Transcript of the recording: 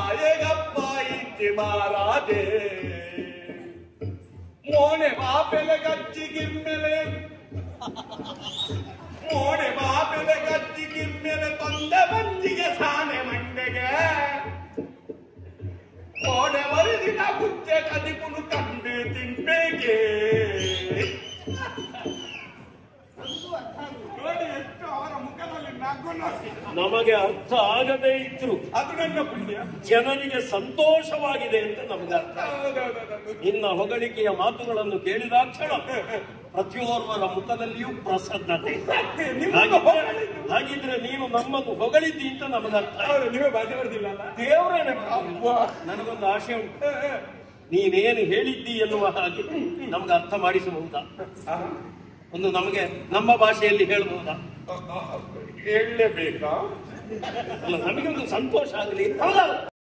ಬಾಯಗಪ್ಪ ಇತ್ತಿ ಮಾರಾದೆ ಮೋನೆ ಬಾಪೆಲೆ ಗಚ್ಚಿಗಿಮ್ಮೆಲೆ ಮೋನೆ ಬಾಪೆಲೆ ಗಚ್ಚಿಗಿಮ್ಮೆಲೆ ತಂದ ಬಂದಿಗೆ ಸಾನೆ ಮಂಡೆಗೆ ಮೋನೆ ಮರುದಿನ ಬುಚ್ಚೆ ಕದಿಕುನು ಕಂಡು ತಿಂಪೇಗೆ ನೋಡಿ ಎಷ್ಟು ಅವರ ಮುಖದಲ್ಲಿ ನಗು ನೋಡಿ ನಮಗೆ ಅರ್ಥ ಆಗದೇ ಇದ್ರು ಅದು ನನ್ನ ಪುಣ್ಯ ಜನರಿಗೆ ಸಂತೋಷವಾಗಿದೆ ಅಂತ ನಮ್ಗೆ ಅರ್ಥ ಆಯ್ತು. ಹೌದೌದೌದು. ನಿನ್ನ ಹೊಗಳಿಕೆಯ ಮಾತುಗಳನ್ನು ಕೇಳಿದಾಕ್ಷಣ ಪ್ರತಿಯೋರ್ವರ ಮುಖದಲ್ಲಿಯೂ ಪ್ರಸನ್ನತೆ ನಿಮ್ಮನ್ನು ಹಾಗಿದ್ರೆ ಹೊಗಳಿದ್ದು. ಹಾಗಿದ್ರೆ ನೀನು ನಮ್ಮನ್ನು ಹೊಗಳಿದ್ದಿ ಅಂತ ನಮಗೆ ಅರ್ಥ ಆಯ್ತು. ಹೌದು, ನೀವೇ ಬಾಜಿ ಬರ್ದಿಲ್ಲ ಅಲ್ಲ ದೇವರೇ ಅಬ್ಬಾ. ನನಗೊಂದು ಆಶೆ ಉಂಟು ಹ, ಹ. ನೀನೇನು ಹೇಳಿದ್ದಿ ಎನ್ನುವ ಹಾಗೆ ನಮ್ಗೆ ಅರ್ಥ ಮಾಡಿಸಬಹುದಾ ಆಹಾ. ಒಂದು ನಮಗೆ ನಮ್ಮ ಭಾಷೆಯಲ್ಲಿ ಹೇಳಬಹುದಾ ಹೇಳಲೇಬೇಕಾ ಅಲ್ಲ ನಮಗೆ ಒಂದು ಸಂತೋಷ ಆಗಲಿ ಹೌದಾ